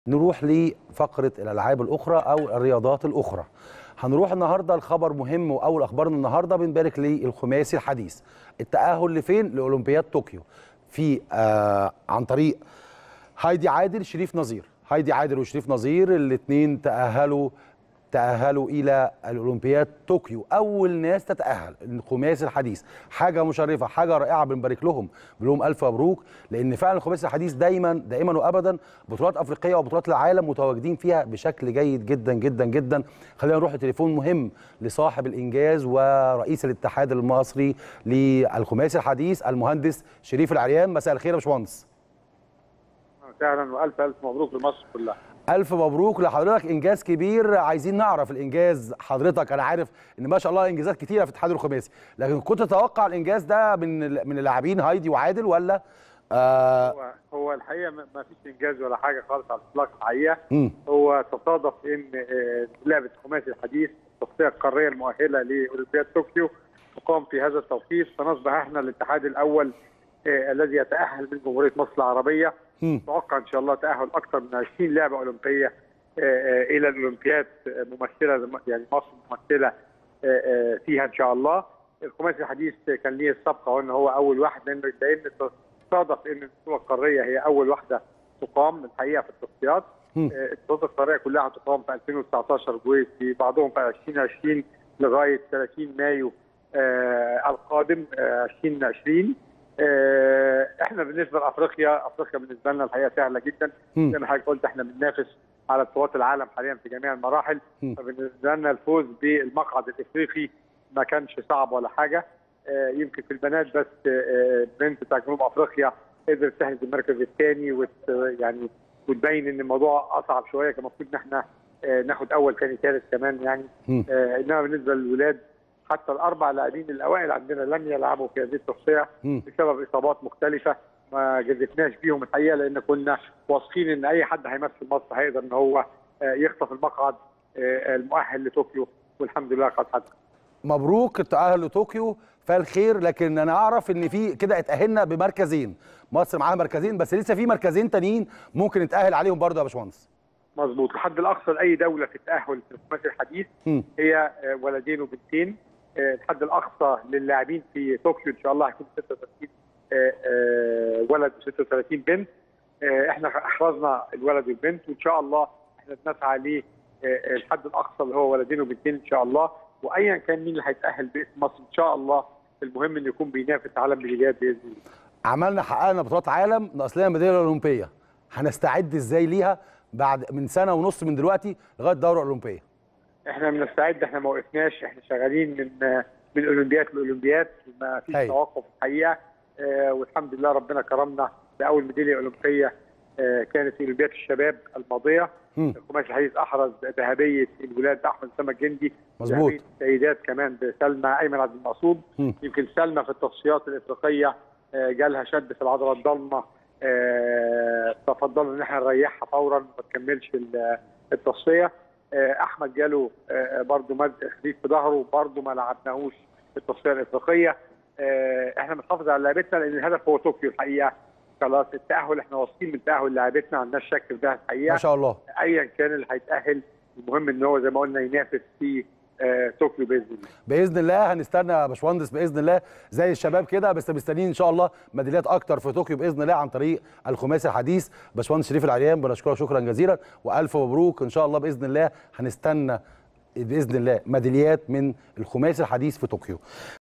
نروح لفقرة الألعاب الأخرى أو الرياضات الأخرى هنروح النهاردة الخبر مهم وأول أخبارنا النهاردة بنبارك للخماسي الحديث التأهل لفين؟ لأولمبياد طوكيو في آه عن طريق هايدي عادل شريف نظير هايدي عادل وشريف نظير الاثنين تأهلوا تأهلوا إلى الأولمبياد طوكيو أول ناس تتأهل الخماسي الحديث حاجة مشرفة حاجة رائعة بنبارك لهم بنقول لهم ألف مبروك لأن فعلا الخماسي الحديث دايما دائما وأبدا بطولات أفريقية وبطولات العالم متواجدين فيها بشكل جيد جدا جدا جدا خلينا نروح لتليفون مهم لصاحب الإنجاز ورئيس الاتحاد المصري للخماسي الحديث المهندس شريف العريان مساء الخير يا باشمهندس فعلا والف الف مبروك لمصر كلها ألف مبروك لحضرتك إنجاز كبير عايزين نعرف الإنجاز حضرتك أنا عارف إن ما شاء الله إنجازات كتيرة في الاتحاد الخماسي لكن كنت تتوقع الإنجاز ده من من اللاعبين هايدي وعادل ولا آه هو هو الحقيقه ما فيش انجاز ولا حاجه خالص على الاطلاق الحقيقه مم. هو تصادف ان آه، لعبه الخماسي الحديث التصفيه القاريه المؤهله لاولمبياد طوكيو تقام في هذا التوقيت فنصبح احنا الاتحاد الاول آه، الذي يتاهل من جمهوريه مصر العربيه مم. نتوقع ان شاء الله تاهل اكثر من 20 لعبه اولمبيه آه، آه، الى الاولمبياد آه، ممثله يعني مصر ممثله آه، آه، فيها ان شاء الله الخماسي الحديث كان ليه السبقه وان هو اول واحد لان لان تصادف ان البطوله القاريه هي اول واحده تقام الحقيقه في التصفيات مم. آه، البطولات القاريه كلها هتقام في 2019 وفي بعضهم في 2020 لغايه 30 مايو آه، القادم آه، 2020 آه، احنا بالنسبه لافريقيا افريقيا بالنسبه لنا الحقيقه سهله جدا مم. زي ما حضرتك قلت احنا بننافس على بطولات العالم حاليا في جميع المراحل مم. فبالنسبه لنا الفوز بالمقعد الافريقي ما كانش صعب ولا حاجه آه، يمكن في البنات بس آه، بنت بتاع جنوب افريقيا قدرت تحرز المركز الثاني وت يعني وتبين ان الموضوع اصعب شويه كان المفروض ان احنا آه، ناخد اول ثاني ثالث كمان يعني مم. آه، انما بالنسبه للولاد حتى الاربع لاعبين الاوائل عندنا لم يلعبوا في هذه التصفيه مم. بسبب اصابات مختلفه ما جازفناش بيهم الحقيقه لان كنا واثقين ان اي حد هيمثل مصر هيقدر ان هو آه، يخطف المقعد آه، المؤهل لطوكيو والحمد لله قد حدث مبروك التأهل لطوكيو فالخير لكن انا اعرف ان في كده اتأهلنا بمركزين مصر معاها مركزين بس لسه في مركزين تانيين ممكن نتأهل عليهم برضه يا باشمهندس مظبوط الحد الاقصى لاي دوله في التاهل في الخماسي الحديث مم. هي آه، ولدين وبنتين آه، الحد الاقصى للاعبين في طوكيو ان شاء الله هيكون 36 آه، آه، ولد و36 بنت آه، احنا احرزنا الولد والبنت وان شاء الله احنا بنسعى ل الحد الاقصى اللي هو ولدين وبنتين ان شاء الله وايا كان مين اللي هيتاهل باسم مصر ان شاء الله المهم انه يكون بينافس على الميداليات باذن الله عملنا حققنا بطولات عالم ناقص لنا الميداليه الاولمبيه هنستعد ازاي ليها بعد من سنه ونص من دلوقتي لغايه الدوره الاولمبيه احنا بنستعد احنا ما وقفناش احنا شغالين من من الاولمبياد للاولمبياد ما فيش أيوة. توقف الحقيقه اه والحمد لله ربنا كرمنا باول ميداليه اولمبيه اه كانت في اولمبياد الشباب الماضيه مم. الخماسي الحديث احرز ذهبيه الولاد باحمد اسامه الجندي مظبوط. ذهبية السيدات كمان بسلمى ايمن عبد المقصود مم. يمكن سلمى في التصفيات الافريقيه اه جالها شد في العضله الضلمه اه ففضلنا ان احنا نريحها فورا ما تكملش ال- التصفيه آه، احمد جاله آه، برضه مزق خفيف في ظهره برضه ما لعبناهوش في التصفيه الافريقيه آه، احنا بنحافظ على لعبتنا لان الهدف هو طوكيو الحقيقه خلاص التاهل احنا واثقين من تاهل لعبتنا ما عندناش شك في ده الحقيقه ما شاء الله ايا كان اللي هيتاهل المهم ان هو زي ما قلنا ينافس في آه، طوكيو باذن الله باذن الله هنستنى يا باشمهندس باذن الله زي الشباب كده بس مستنيين ان شاء الله ميداليات اكتر في طوكيو باذن الله عن طريق الخماسي الحديث باشمهندس شريف العريان بنشكرك شكرا جزيلا والف مبروك ان شاء الله باذن الله هنستنى باذن الله ميداليات من الخماسي الحديث في طوكيو